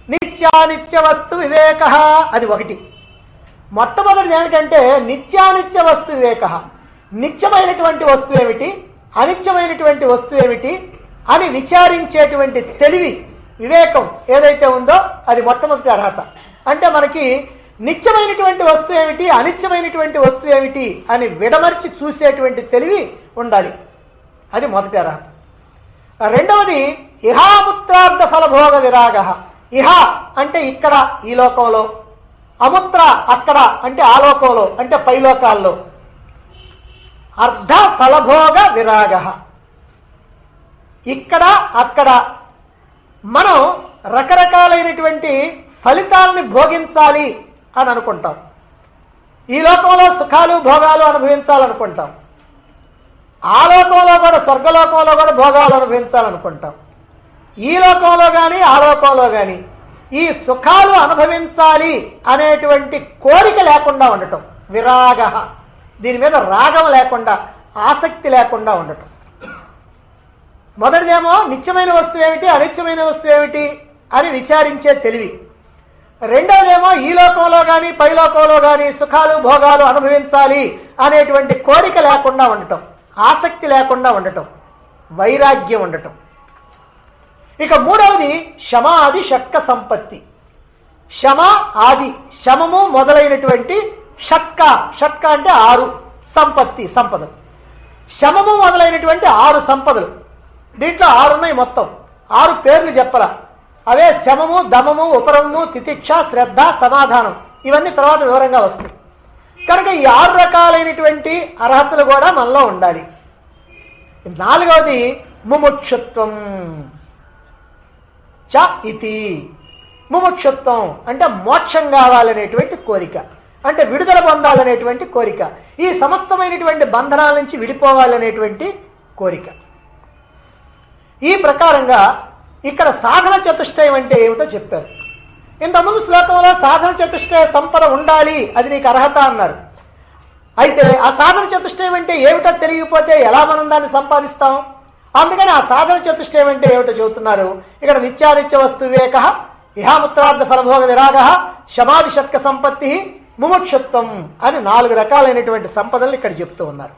నిత్యానిత్య వస్తు వివేక అది ఒకటి మొట్టమొదటిది ఏమిటంటే నిత్యానిత్య వస్తు వివేక నిత్యమైనటువంటి వస్తువు ఏమిటి అనిత్యమైనటువంటి వస్తువు ఏమిటి అని విచారించేటువంటి తెలివి వివేకం ఏదైతే ఉందో అది మొట్టమొదటి అర్హత అంటే మనకి నిత్యమైనటువంటి వస్తువు ఏమిటి అనిత్యమైనటువంటి వస్తువు ఏమిటి అని విడమర్చి చూసేటువంటి తెలివి ఉండాలి అది మొదటి అర్హత రెండవది ఇహాముత్రార్థ ఫలభోగ విరాగ ఇహ అంటే ఇక్కడ ఈ లోకంలో అముత్ర అక్కడ అంటే ఆ లోకంలో అంటే పైలోకాల్లో అర్ధ ఫలభోగ విరాగ ఇక్కడ అక్కడ మనం రకరకాలైనటువంటి ఫలితాలని భోగించాలి అని అనుకుంటాం ఈ లోకంలో సుఖాలు భోగాలు అనుభవించాలనుకుంటాం ఆ లోకంలో కూడా స్వర్గలోకంలో కూడా భోగాలు అనుభవించాలనుకుంటాం ఈ లోకంలో గాని ఆ లోకంలో గాని ఈ సుఖాలు అనుభవించాలి అనేటువంటి కోరిక లేకుండా ఉండటం విరాగ దీని మీద రాగం లేకుండా ఆసక్తి లేకుండా ఉండటం మొదటిదేమో నిత్యమైన వస్తువు ఏమిటి అనిత్యమైన వస్తువు ఏమిటి అని విచారించే తెలివి రెండవదేమో ఈ లోకంలో గాని పైలోకంలో గాని సుఖాలు భోగాలు అనుభవించాలి అనేటువంటి కోరిక లేకుండా ఉండటం ఆసక్తి లేకుండా ఉండటం వైరాగ్యం ఉండటం ఇక మూడవది శమాది షట్క సంపత్తి శమ ఆది శమము మొదలైనటువంటి షట్క షట్క అంటే ఆరు సంపత్తి సంపదలు శమము మొదలైనటువంటి ఆరు సంపదలు దీంట్లో ఆరున్నాయి మొత్తం ఆరు పేర్లు చెప్పలా అవే శమము దమము ఉపరము తితిక్ష శ్రద్ధ సమాధానం ఇవన్నీ తర్వాత వివరంగా వస్తాయి కనుక ఈ ఆరు రకాలైనటువంటి అర్హతలు కూడా మనలో ఉండాలి నాలుగవది ముముక్షుత్వం చ ఇతి ముముక్షుత్వం అంటే మోక్షం కావాలనేటువంటి కోరిక అంటే విడుదల పొందాలనేటువంటి కోరిక ఈ సమస్తమైనటువంటి బంధనాల నుంచి విడిపోవాలనేటువంటి కోరిక ఈ ప్రకారంగా ఇక్కడ సాధన చతుష్టయం అంటే ఏమిటో చెప్పారు ఇంతకుముందు శ్లోకంలో సాధన చతుష్టయ సంపద ఉండాలి అది నీకు అర్హత అన్నారు అయితే ఆ సాధన చతుష్టయం అంటే ఏమిటో తెలియకపోతే ఎలా మనం దాన్ని సంపాదిస్తాం అందుకని ఆ సాధన చతుష్టయం అంటే ఏమిటో చెబుతున్నారు ఇక్కడ నిత్యానిత్య వస్తు వివేక ఇహాముత్రార్థ ఫలభోగ విరాగ శమాది షట్క సంపత్తి ముముక్షత్వం అని నాలుగు రకాలైనటువంటి సంపదలు ఇక్కడ చెప్తూ ఉన్నారు